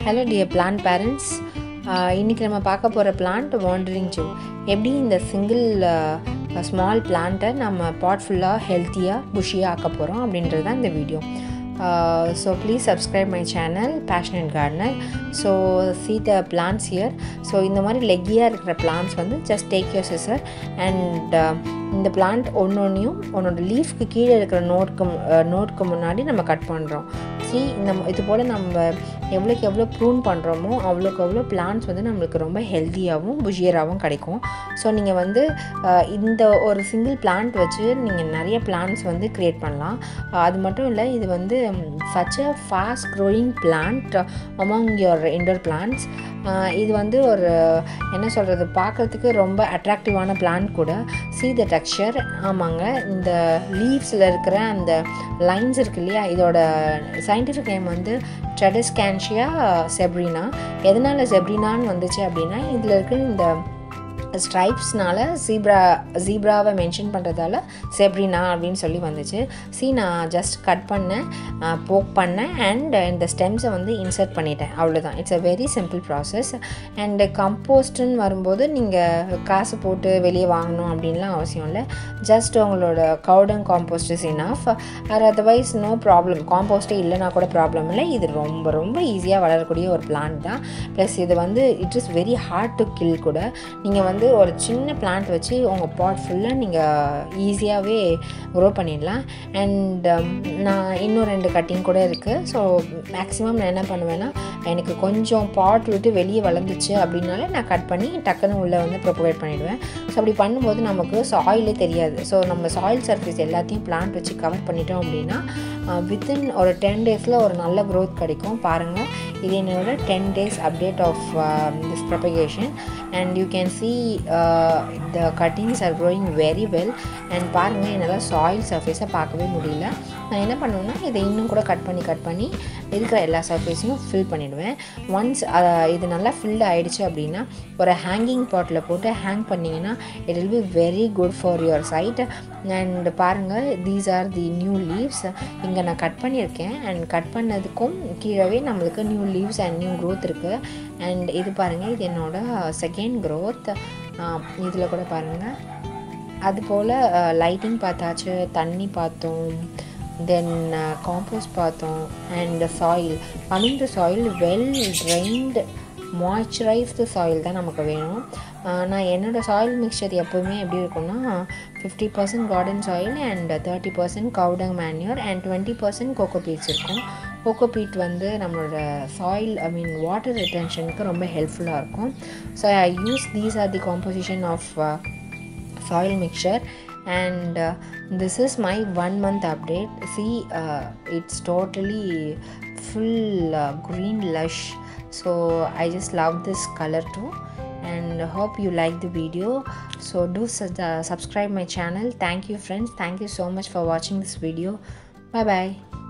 hello dear plant parents இன்றைக்கி நம்ம பார்க்க போகிற பிளான்ட் வாண்டரிங் ஜூ எப்படி இந்த சிங்கிள் ஸ்மால் பிளான்ட்டை நம்ம பாட் ஃபுல்லாக ஹெல்த்தியாக புஷியாக ஆக்க போகிறோம் அப்படின்றது தான் இந்த video so please subscribe my channel passionate gardener so see the plants here so இந்த மாதிரி லெக்கியாக இருக்கிற பிளான்ஸ் வந்து just take your scissor and இந்த பிளான்ட் ஒன்று ஒன்றையும் உன்னோட லீஃப்க்கு கீழே இருக்கிற நோட்க்கு நோட்க்கு முன்னாடி நம்ம கட் பண்ணுறோம் சி இந்த இது போல் நம்ம எவ்வளோக்கு எவ்வளோ ப்ரூன் பண்ணுறோமோ அவ்வளோக்கு அவ்வளோ பிளான்ஸ் வந்து நம்மளுக்கு ரொம்ப ஹெல்த்தியாகவும் புஷியராகவும் கிடைக்கும் ஸோ நீங்கள் வந்து அஹ், இந்த ஒரு சிங்கிள் பிளான்ட் வச்சு நீங்கள் நிறைய பிளான்ஸ் வந்து க்ரியேட் பண்ணலாம் அஹ், அது மட்டும் இல்லை இது வந்து such a fast growing plant among your indoor plants இது வந்து ஒரு என்ன சொல்கிறது பார்க்குறதுக்கு ரொம்ப அட்ராக்டிவான பிளான்ட் கூட see the texture ஆமாங்க இந்த லீவ்ஸில் இருக்கிற அந்த லைன்ஸ் இருக்கு இல்லையா இதோட சயின்டிஃபிக் நேம் வந்து ட்ரெடஸ்கேன்ஷியா செப்ரினா எதனால் செப்ரினான்னு வந்துச்சு அப்படின்னா இதில் இருக்கிற இந்த ஸ்ட்ரைப்ஸ்னால ஜீப்ரா ஜீப்ராவை மென்ஷன் பண்ணுறதால செப்ரினா அப்படின்னு சொல்லி வந்துச்சு சி நான் ஜஸ்ட் கட் பண்ணேன் போக் பண்ணேன் அண்ட் இந்த ஸ்டெம்ஸை வந்து இன்சர்ட் பண்ணிட்டேன் அவ்வளோதான் it's a very simple process and கம்போஸ்ட்டுன்னு வரும்போது நீங்கள் காசு போட்டு வெளியே வாங்கணும் அப்படின்லாம் அவசியம் இல்லை ஜஸ்ட் உங்களோட cow dung compost is enough or otherwise no problem காம்போஸ்ட்டே இல்லைனா கூட ப்ராப்ளம் இல்லை இது ரொம்ப ரொம்ப ஈஸியாக வளரக்கூடிய ஒரு பிளான்ட் தான் ப்ளஸ் இது வந்து it is very hard to kill கூட நீங்கள் வந்து ஒரு சின்ன பிளான்ட் வச்சு உங்கள் பாட் ஃபுல்லாக நீங்கள் ஈஸியாகவே க்ரோ பண்ணிடலாம் அண்ட் நான் இன்னும் ரெண்டு கட்டிங் கூட இருக்குது ஸோ மேக்ஸிமம் நான் என்ன பண்ணுவேன்னா எனக்கு கொஞ்சம் பாட் விட்டு வெளியே வளர்ந்துச்சு அப்படின்னாலே நான் கட் பண்ணி டக்குன்னு உள்ளே வந்து ப்ரொபோகேட் பண்ணிவிடுவேன் ஸோ அப்படி பண்ணும்போது நமக்கு சாயிலே தெரியாது ஸோ நம்ம சாயில் சர்ஃபேஸ் எல்லாத்தையும் பிளான்ட் வச்சு கவர் பண்ணிட்டோம் அப்படின்னா வித்தின் ஒரு டென் டேஸில் ஒரு நல்ல க்ரோத் கிடைக்கும் பாருங்கள் இது என்னோட ten days update of this propagation and you can see the cuttings are growing very well and பாருங்கள் என்னால் சாயில் சர்ஃபேஸை பார்க்கவே முடியல நான் என்ன பண்ணுவேன்னா இதை இன்னும் கூட கட் பண்ணி கட் பண்ணி இருக்கிற எல்லா சர்ஃபேஸையும் ஃபில் பண்ணிவிடுவேன் ஒன்ஸ் இது நல்லா ஃபில் ஆகிடுச்சு அப்படின்னா ஒரு ஹேங்கிங் பாட்டில் போட்டு ஹேங் பண்ணிங்கன்னா it will be very good for your side and பாருங்கள் these are the new leaves இங்கே நான் கட் பண்ணியிருக்கேன் அண்ட் கட் பண்ணதுக்கும் கீழவே நம்மளுக்கு new leaves and new growth இருக்குது அண்ட் இது பாருங்கள் இது என்னோட செகண்ட் க்ரோத் இதில் கூட பாருங்கள் அதுபோல் லைட்டிங் பார்த்தாச்சு தண்ணி பார்த்தோம் தென் காம்போஸ்ட் பார்த்தோம் and soil coming to soil well drained moisturised soil தான் நமக்கு வேணும் ஆஹ் நான் என்னோடய சாயில் மிக்சர் எப்போவுமே எப்படி இருக்கும்னா fifty percent garden soil and thirty percent cow dung manure and twenty percent coco peats இருக்கும் கோகோ பீட் வந்து நம்மளோட சாயில் ஐ மீன் வாட்டர் ரிட்டென்ஷனுக்கு ரொம்ப ஹெல்ப்ஃபுல்லாக இருக்கும் so I use these are the composition of soil mixture and uh, this is my one month update see uh, it's totally full uh, green lush so i just love this color too and hope you like the video so do su- uh, subscribe my channel thank you friends thank you so much for watching this video bye bye